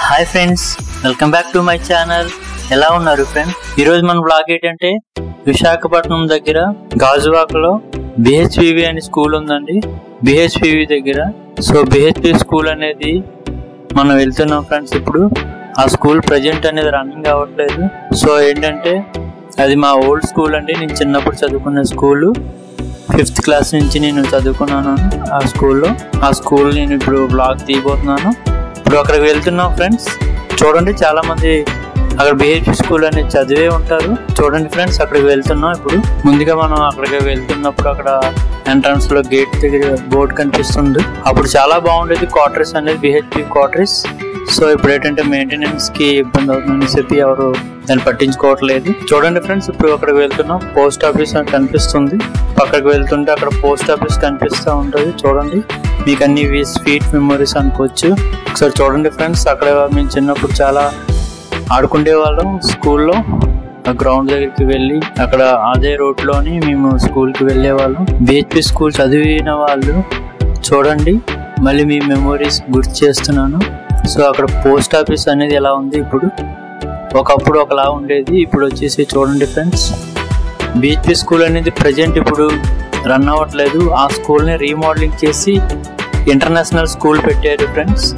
hi friends welcome back to my channel ఎలా ఉన్నారు friends ఈరోజు మన బ్లాగ్ ఏంటంటే విశాఖపట్నం దగ్గర గాజువాకలో బిహెచ్పివి అనే స్కూల్ ఉందండి బిహెచ్పివి దగ్గర సో బిహెచ్పి స్కూల్ అనేది మనం వెళ్తున్నాం ఫ్రెండ్స్ ఇప్పుడు ఆ స్కూల్ ప్రజెంట్ అనేది రన్నింగ్ అవ్వట్లేదు సో ఏంటంటే అది మా ఓల్డ్ స్కూల్ అండి నేను చిన్నప్పుడు చదువుకున్న స్కూలు ఫిఫ్త్ క్లాస్ నుంచి నేను చదువుకున్నాను ఆ స్కూల్లో ఆ స్కూల్ నేను ఇప్పుడు బ్లాగ్ తీయబోతున్నాను ఇప్పుడు అక్కడికి వెళ్తున్నాం ఫ్రెండ్స్ చూడండి చాలా మంది అక్కడ బిహెచ్పి స్కూల్ అనేది చదివే ఉంటారు చూడండి ఫ్రెండ్స్ అక్కడికి వెళ్తున్నాం ఇప్పుడు ముందుగా మనం అక్కడికి వెళ్తున్నప్పుడు అక్కడ ఎంట్రన్స్ లో గేట్ దగ్గర బోర్డు కనిపిస్తుంది అప్పుడు చాలా బాగుండేది క్వార్టర్స్ అనేది బిహెచ్పి క్వార్టర్స్ సో ఇప్పుడు ఏంటంటే మెయింటెనెన్స్ కి ఇబ్బంది అవుతుందని చెప్పి ఎవరు దాన్ని పట్టించుకోవట్లేదు చూడండి ఫ్రెండ్స్ ఇప్పుడు అక్కడికి వెళ్తున్నాం పోస్ట్ ఆఫీస్ అని కనిపిస్తుంది పక్కకి వెళ్తుంటే అక్కడ పోస్ట్ ఆఫీస్ కనిపిస్తూ ఉంటుంది చూడండి మీకు అన్ని స్వీట్ మెమరీస్ అనుకోవచ్చు ఒకసారి చూడండి ఫ్రెండ్స్ అక్కడ మేము చిన్నప్పుడు చాలా ఆడుకునే వాళ్ళం స్కూల్లో ఆ గ్రౌండ్ దగ్గరికి వెళ్ళి అక్కడ అదే రోడ్ లోని మేము స్కూల్ కి వెళ్ళే వాళ్ళం బిహెచ్పి స్కూల్ చదివిన వాళ్ళు చూడండి మళ్ళీ మీ మెమరీస్ గుర్తు చేస్తున్నాను సో అక్కడ పోస్ట్ ఆఫీస్ అనేది ఎలా ఉంది ఇప్పుడు ఒకప్పుడు ఒకలా ఉండేది ఇప్పుడు వచ్చేసి చూడండి ఫ్రెండ్స్ బిహెచ్పి స్కూల్ అనేది ప్రజెంట్ ఇప్పుడు రన్ అవ్వట్లేదు ఆ స్కూల్ని రీమోడలింగ్ చేసి ఇంటర్నేషనల్ స్కూల్ పెట్టారు ఫ్రెండ్స్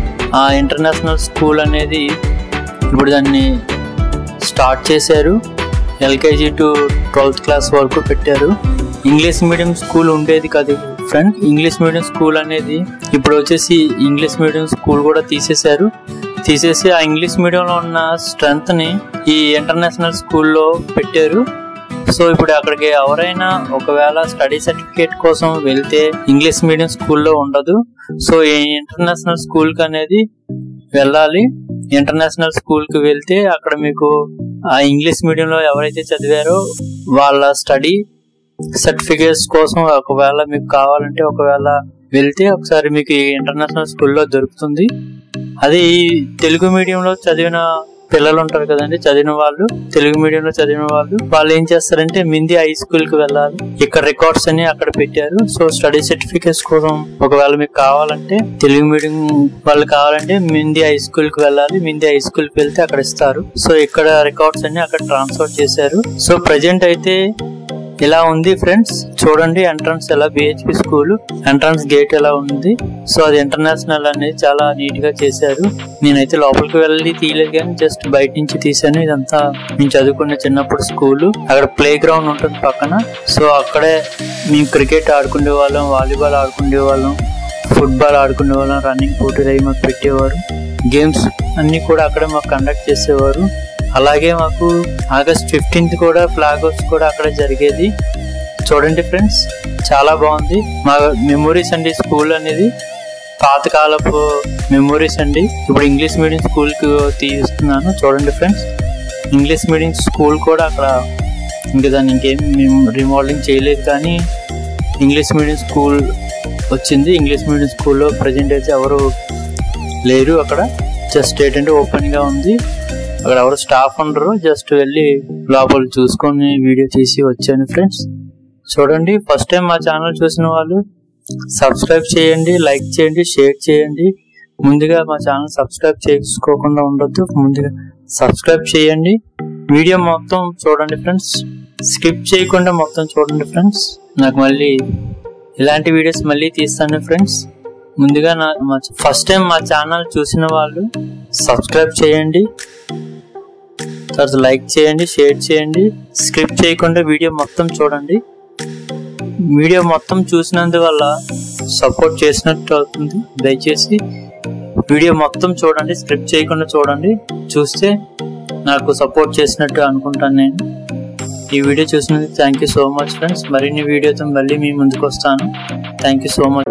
ఆ ఇంటర్నేషనల్ స్కూల్ అనేది ఇప్పుడు దాన్ని స్టార్ట్ చేశారు ఎల్కేజీ టు ట్వెల్త్ క్లాస్ వరకు పెట్టారు ఇంగ్లీష్ మీడియం స్కూల్ ఉండేది కాదు ఫ్రెండ్ ఇంగ్లీష్ మీడియం స్కూల్ అనేది ఇప్పుడు వచ్చేసి ఇంగ్లీష్ మీడియం స్కూల్ కూడా తీసేశారు తీసేసి ఆ ఇంగ్లీష్ మీడియంలో ఉన్న స్ట్రెంగ్త్ని ఈ ఇంటర్నేషనల్ స్కూల్లో పెట్టారు సో ఇప్పుడు అక్కడికి ఎవరైనా ఒకవేళ స్టడీ సర్టిఫికేట్ కోసం వెళ్తే ఇంగ్లీష్ మీడియం స్కూల్లో ఉండదు సో ఈ ఇంటర్నేషనల్ స్కూల్కి అనేది వెళ్ళాలి ఇంటర్నేషనల్ స్కూల్ కి వెళ్తే అక్కడ మీకు ఆ ఇంగ్లీష్ మీడియంలో ఎవరైతే చదివారో వాళ్ళ స్టడీ సర్టిఫికేట్స్ కోసం ఒకవేళ మీకు కావాలంటే ఒకవేళ వెళ్తే ఒకసారి మీకు ఈ ఇంటర్నేషనల్ స్కూల్లో దొరుకుతుంది అది ఈ తెలుగు మీడియంలో చదివిన పిల్లలు ఉంటారు కదండి చదివిన వాళ్ళు తెలుగు మీడియంలో చదివిన వాళ్ళు వాళ్ళు ఏం చేస్తారంటే మింది హై స్కూల్ కి వెళ్ళాలి ఇక్కడ రికార్డ్స్ అని అక్కడ పెట్టారు సో స్టడీ సర్టిఫికేట్స్ కోసం ఒకవేళ మీకు కావాలంటే తెలుగు మీడియం వాళ్ళు కావాలంటే మింది హై స్కూల్ కి వెళ్ళాలి మింది హై స్కూల్ కి వెళ్తే అక్కడ ఇస్తారు సో ఇక్కడ రికార్డ్స్ అన్ని అక్కడ ట్రాన్స్ఫర్ చేశారు సో ప్రజెంట్ అయితే ఇలా ఉంది ఫ్రెండ్స్ చూడండి ఎంట్రన్స్ ఎలా బిహెచ్పి స్కూల్ ఎంట్రన్స్ గేట్ ఎలా ఉంది సో అది ఇంటర్నేషనల్ అనేది చాలా నీట్ గా చేశారు నేనైతే లోపలికి వెళ్ళి తీయలేదు కానీ జస్ట్ బయట నుంచి తీసాను ఇదంతా నేను చదువుకున్న చిన్నప్పుడు స్కూల్ అక్కడ ప్లే గ్రౌండ్ ఉంటుంది పక్కన సో అక్కడే మేము క్రికెట్ ఆడుకునే వాళ్ళం వాలీబాల్ ఆడుకునే వాళ్ళం ఫుట్బాల్ ఆడుకునే వాళ్ళం రన్నింగ్ పోటీలు అవి మాకు పెట్టేవారు గేమ్స్ అన్ని కూడా అక్కడే మాకు కండక్ట్ చేసేవారు అలాగే మాకు ఆగస్ట్ ఫిఫ్టీన్త్ కూడా ఫ్లాగ్ హౌస్ కూడా అక్కడ జరిగేది చూడండి ఫ్రెండ్స్ చాలా బాగుంది మా మెమొరీస్ అండి స్కూల్ అనేది పాతకాలపు మెమొరీస్ అండి ఇప్పుడు ఇంగ్లీష్ మీడియం స్కూల్కి తీస్తున్నాను చూడండి ఫ్రెండ్స్ ఇంగ్లీష్ మీడియం స్కూల్ కూడా అక్కడ ఇంకా దాన్ని ఇంకేం మేము రిమోడలింగ్ చేయలేదు కానీ ఇంగ్లీష్ మీడియం స్కూల్ వచ్చింది ఇంగ్లీష్ మీడియం స్కూల్లో ప్రజెంట్ అయితే ఎవరు లేరు అక్కడ జస్ట్ ఏంటంటే ఓపెన్గా ఉంది అక్కడ ఎవరు స్టాఫ్ ఉండరు జస్ట్ వెళ్ళి లోపల చూసుకొని వీడియో తీసి వచ్చాను ఫ్రెండ్స్ చూడండి ఫస్ట్ టైం మా ఛానల్ చూసిన వాళ్ళు సబ్స్క్రైబ్ చేయండి లైక్ చేయండి షేర్ చేయండి ముందుగా మా ఛానల్ సబ్స్క్రైబ్ చేసుకోకుండా ఉండొద్దు ముందుగా సబ్స్క్రైబ్ చేయండి వీడియో మొత్తం చూడండి ఫ్రెండ్స్ స్కిప్ చేయకుండా మొత్తం చూడండి ఫ్రెండ్స్ నాకు మళ్ళీ ఇలాంటి వీడియోస్ మళ్ళీ తీస్తాను ఫ్రెండ్స్ ముందుగా నా ఫస్ట్ టైం మా ఛానల్ చూసిన వాళ్ళు సబ్స్క్రైబ్ చేయండి తర్వాత లైక్ చేయండి షేర్ చేయండి స్క్రిప్ట్ చేయకుండా వీడియో మొత్తం చూడండి వీడియో మొత్తం చూసినందువల్ల సపోర్ట్ చేసినట్టు అవుతుంది దయచేసి వీడియో మొత్తం చూడండి స్క్రిప్ట్ చేయకుండా చూడండి చూస్తే నాకు సపోర్ట్ చేసినట్టు అనుకుంటాను నేను ఈ వీడియో చూసినందుకు thank you so much friends మరిన్ని వీడియోతో మళ్ళీ మీ ముందుకు వస్తాను థ్యాంక్ యూ సో మచ్